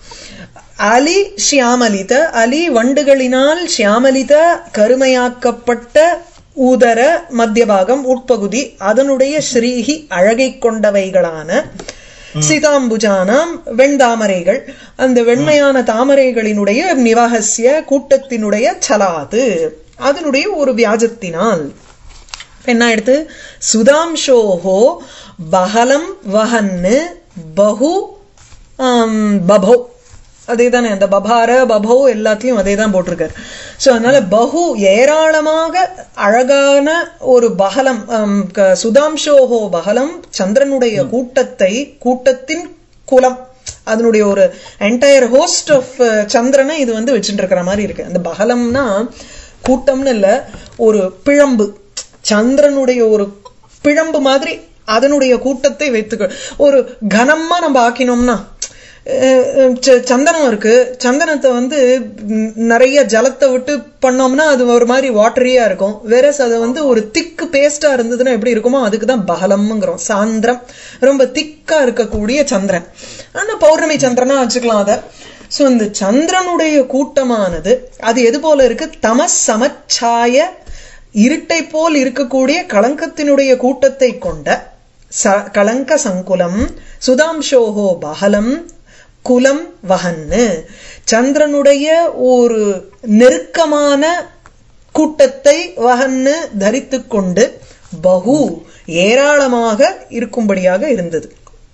அலி ஷியாமலித அலி வண்டுகளினால் ஷியாமலித கருமையாக்கப்பட்ட ஊதர மத்தியபாகம் உட்பகுதி அதனுடைய ஸ்ரீஹி அழகை கொண்டவைகளான சிதாம்புஜானாம் வெண்தாமரைகள் அந்த வெண்மையான தாமரைகளினுடைய நிவாகசிய கூட்டத்தினுடைய சலாது அதனுடைய ஒரு வியாஜத்தினால் இப்ப என்ன எடுத்து சுதாம்சோஹோ பகலம் வஹன்னு பகு ஆம், பபௌ அதே தானே அந்த பபார பபௌ எல்லாத்தையும் அதே தான் போட்டிருக்காரு ஸோ அதனால பகு ஏராளமாக அழகான ஒரு பகலம் ஆம், க- சுதாம்சோஹோ பகலம் சந்திரனுடைய கூட்டத்தை கூட்டத்தின் குலம் அதனுடைய ஒரு என்டையர் ஹோஸ்ட் ஆஃப் சந்திரனை இது வந்து வச்சுட்டு இருக்கிற மாதிரி இருக்கு அந்த பகலம்னா கூட்டம்னு இல்ல ஒரு பிழம்பு சந்திரனுடைய ஒரு பிழம்பு மாதிரி அதனுடைய கூட்டத்தை வைத்துக்க ஒரு கனமா நம்ம ஆக்கினோம்னா அஹ் அஹ் ச- சந்தனம் இருக்கு சந்தனத்தை வந்து ம், நிறைய ஜலத்தை விட்டு பண்ணோம்னா அது ஒரு மாதிரி வாட்டரியா இருக்கும் வேற அதை வந்து ஒரு திக்கு பேஸ்டா இருந்ததுன்னா எப்படி இருக்குமோ அதுக்கு தான் பகலம்ங்கிறோம் சாந்திரம் ரொம்ப திக்கா இருக்கக்கூடிய சந்திரன் ஆனா பௌர்ணமி சந்திரனா வச்சுக்கலாம் அதை சோ இந்த சந்திரனுடைய கூட்டமானது அது எது போல இருக்கு தமஸ் சமச்சாய இருட்டை போல் இருக்கக்கூடிய களங்கத்தினுடைய கூட்டத்தை கொண்ட ச கலங்க சங்குலம் சுதாம்சோஹோ பகலம் குலம் வகன்னு சந்திரனுடைய ஒரு நெருக்கமான கூட்டத்தை வகன்னு தரித்து கொண்டு பகு ஏராளமாக இருக்கும்படியாக இருந்தது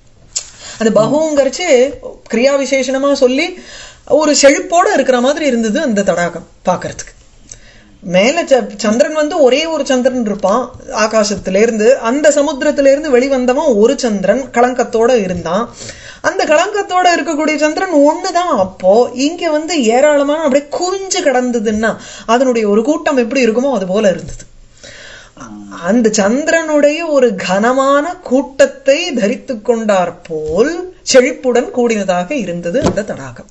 அது பகுங்கிறச்சு கிரியா விசேஷணமா சொல்லி ஒரு செழிப்போட இருக்கிற மாதிரி இருந்தது அந்த தடாகம் பார்க்கிறதுக்கு மேல ச- சந்திரன் வந்து ஒரே ஒரு சந்திரன் இருப்பான் ஆகாசத்துல இருந்து அந்த சமுத்திரத்துல இருந்து வெளிவந்தவன் ஒரு சந்திரன் களங்கத்தோட இருந்தான் அந்த களங்கத்தோட இருக்கக்கூடிய சந்திரன் ஒண்ணுதான் அப்போ இங்க வந்து ஏராளமான அப்படியே குவிஞ்சு கிடந்ததுன்னா அதனுடைய ஒரு கூட்டம் எப்படி இருக்குமோ அது போல இருந்தது அந்த சந்திரனுடைய ஒரு கனமான கூட்டத்தை தரித்து கொண்டார் போல் செழிப்புடன் கூடினதாக இருந்தது அந்த தடாகம்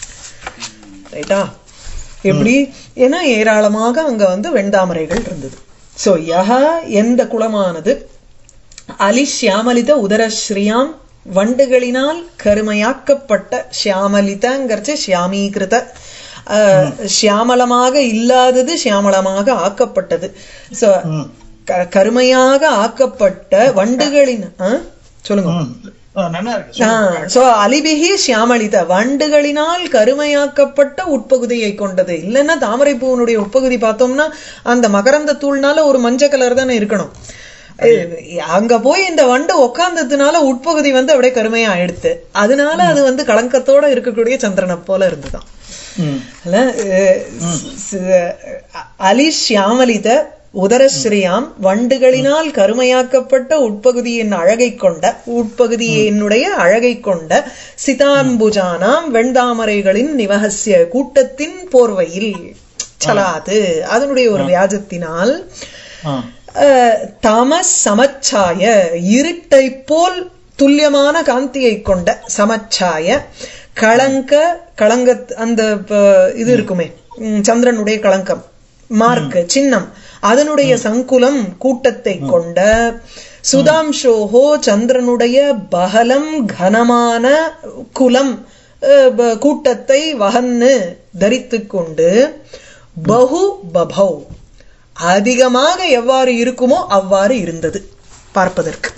ரைட்டா எப்படி ஏன்னா ஏராளமாக அங்க வந்து வெண்தாமரைகள் இருந்தது சோ யஹ எந்த குளமானது அலி ஷியாமலித உதரஸ்ரீயாம் வண்டுகளினால் கருமையாக்கப்பட்ட ஷியாமலிதங்கிறச்சு ஷியாமீகிருத அஹ், ஷியாமளமாக இல்லாதது ஷியாமளமாக ஆக்கப்பட்டது சோ க- கருமையாக ஆக்கப்பட்ட வண்டுகளின் ஆ? சொல்லுங்க ம். ஆ, நல்லா இருக்கு சொல்லுங்க. சோ அலிபிகி சியாமளித வண்டுகளினால் கருமையாக்கப்பட்ட உட்பகுதியை கொண்டது இல்லைன்னா தாமரை பூவனுடைய உட்பகுதி பார்த்தோம்னா அந்த மகரந்த தூள்னால ஒரு மஞ்சள் கலர் தானே இருக்கணும் அஹ் அங்க போய் இந்த வண்டு உக்காந்ததுனால உட்பகுதி வந்து அப்படியே கருமையா ஆயிடுத்து அதனால அது வந்து கலங்கத்தோட இருக்கக்கூடிய சந்திரனை போல இருந்துதான் ம். அல்ல, அஹ், ஸ்- அலி ஷியாமலித உதரஸ்ரீயாம் வண்டுகளினால் கருமையாக்கப்பட்ட உட்பகுதியின் அழகை கொண்ட உட்பகுதியினுடைய அழகை கொண்ட சிதாம்புஜானாம் வெண்தாமரைகளின் நிவகசிய கூட்டத்தின் போர்வையில் சலாது அதனுடைய ஒரு வியாஜத்தினால் ஆ. அஹ், தமஸ் சமச்சாய இருட்டை போல் துல்லியமான காந்தியை கொண்ட சமச்சாய களங்க களங்க அந்த ப- இது இருக்குமே ம், சந்திரனுடைய களங்கம் மார்க் சின்னம் அதனுடைய சங்குலம் கூட்டத்தை கொண்ட சுதாம்சோஹோ சந்திரனுடைய பகலம் கனமான குலம் அஹ், ப- கூட்டத்தை வகன்னு தரித்துக் கொண்டு பகு பபௌ அதிகமாக எவ்வாறு இருக்குமோ அவ்வாறு இருந்தது பார்ப்பதற்கு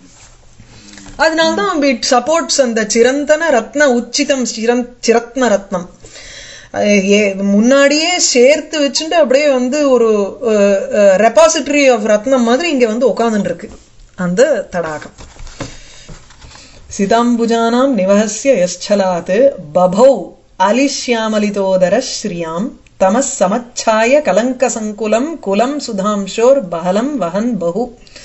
அதனால்தான் இட் சப்போர்ட்ஸ் அந்த சிரந்தன ரத்ன உச்சிதம் சிரந் சிரத்ன ரத்னம் அஹ் ஏ- முன்னாடியே சேர்த்து வச்சுட்டு அப்படியே வந்து ஒரு ரெபாசிட்டரி ஆஃப் ரத்னம் மாதிரி இங்க வந்து உட்கார்ந்துட்டு இருக்கு அந்த தடாகம் சிதாம்புஜானாம் நிவஹஸ்ய யஸ்சலாத் பபௌ அலிஷ்யாமலிதோதர ஸ்ரீயாம் தமஸ் சமச்சாய கலங்க சங்குலம் குலம் சுதாம்சோர் பகலம் வஹன் பகு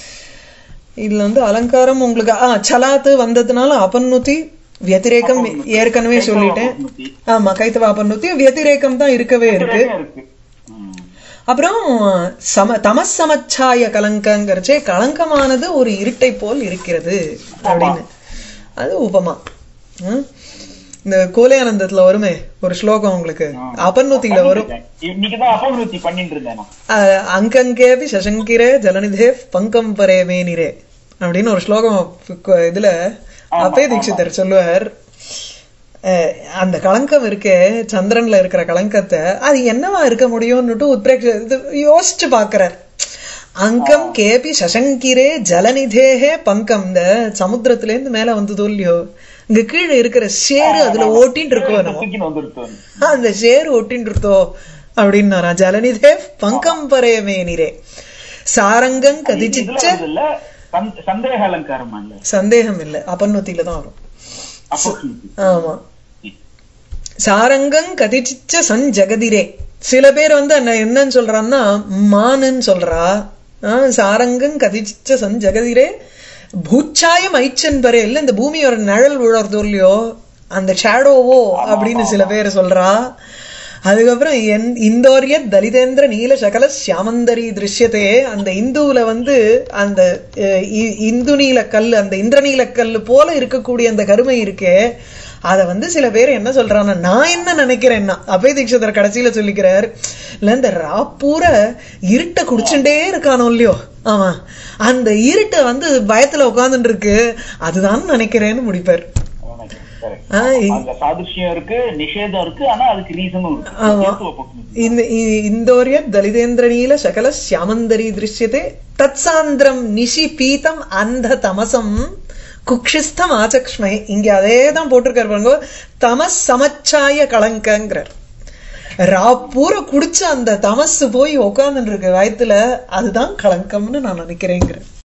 இதுல வந்து அலங்காரம் உங்களுக்கு ஆ சலாத்து வந்ததுனால அபன்னுதி வியதிரேகம் ஏற்கனவே சொல்லிட்டேன் ஆமா கைத்தவ அபன்னுதி வியதிரேகம் தான் இருக்கவே இருக்கு இருக்கு ம். அப்புறம் சம தமஸ் சமச்சாய கலங்கங்கிறச்சே கலங்கமானது ஒரு இருட்டை போல் இருக்கிறது அப்படின்னு அது உபமா ம்? இந்த கோலையானந்தத்துல வருமே ஒரு ஸ்லோகம் உங்களுக்கு அபன்னுத்தில வரும் இன்னைக்குதான் அபவிருத்தி பண்ணிட்டு இருந்தேன் நான். அஹ், அங்கங்கேபி சசங்கிரே ஜலநிதே பங்கம் பரே மேனிரே அப்படின்னு ஒரு ஸ்லோகம் கு- இதுல அப்பே தீட்சிதர் சொல்லுவார் அஹ், அந்த களங்கம் இருக்கே சந்திரன்ல இருக்கிற களங்கத்தை அது என்னவா இருக்க முடியும்னுட்டு உத்பிரேக்ஷ இது யோசிச்சு பாக்குறார் அங்கம் கேபி சசங்கிரே ஜலநிதேகே பங்கம் இந்த சமுத்திரத்துல இருந்து மேல வந்ததோ இல்லையோ இங்க கீழே இருக்கிற சேரு அதுல ஓட்டின்னு இருக்கோ நம்ம தூக்கின்னு வந்துருத்து அந்த சேரு ஒட்டின்னு இருத்தோ அப்படின்னாரா ஜலநிதே பங்கம் பரே மேனிரே சாரங்கம் கதிச்சிச்ச இதுல இல்ல சந்த- சந்தேக அலங்காரம் இல்ல சந்தேகம் இல்ல அப்பன்னுத்தில தான் வரும் Opportunity. ஆமா சாரங்கம் கதிச்சிச்ச சஞ்சகதிரே சில பேர் வந்து என்ன என்னன்னு சொல்றான்னா மானுன்னு சொல்றா ஆ, சாரங்கம் கதிச்சிச்ச சஞ்சகதிரே பூச்சாயம் ஐச்சன் பரே இல்ல இந்த பூமியோட நிழல் விழறதோ இல்லையோ அந்த ஷேடோவோ அப்படின்னு சில பேர் சொல்றா அதுக்கப்புறம் என் இந்தோரிய தலிதேந்திர நீல சகல சியாமந்தரி திருஷ்யத்தே அந்த இந்துவுல வந்து அந்த அஹ், இ- இந்து நீல கல் அந்த இந்திரநீல கல் போல இருக்கக்கூடிய அந்த கருமை இருக்கே அத வந்து சில பேர் என்ன சொல்றாங்கன்னா நான் என்ன நினைக்கிறேன்னா அபய தீட்சிதர் கடைசியில சொல்லிக்கிறார் இல்ல இந்த ராப்பூர இருட்டை குடிச்சுட்டே இருக்கானோ இல்லையோ ஆமா அந்த இருட்டை வந்து பயத்துல உட்கார்ந்துட்டு இருக்கு அதுதான் நினைக்கிறேன்னு முடிப்பார் அதான் correct. ஆ, இ- அந்த சாதுஷ்யம் இருக்கு நிஷேதம் இருக்கு ஆனா அதுக்கு ரீசனும் இருக்கு ஆமா. ஹேத்துவ opportunity. இந்த இ- இந்தோரிய தலிதேந்திரநீல சகல சியாமந்தரி திருஷ்யத்தே தத்சாந்திரம் நிஷி பீதம் அந்த தமசம் குக்ஷிஸ்தம் ஆச்சக்ஷ்மை இங்க அதே தான் போட்டிருக்காரு பாருங்க தமஸ் சமச்சாய கலங்கங்கிறார் ராப்பூர குடிச்ச அந்த தமசு போய் உட்கார்ந்துட்டு இருக்க வயத்துல அதுதான் கலங்கம்னு நான் நினைக்கிறேங்கிறேன்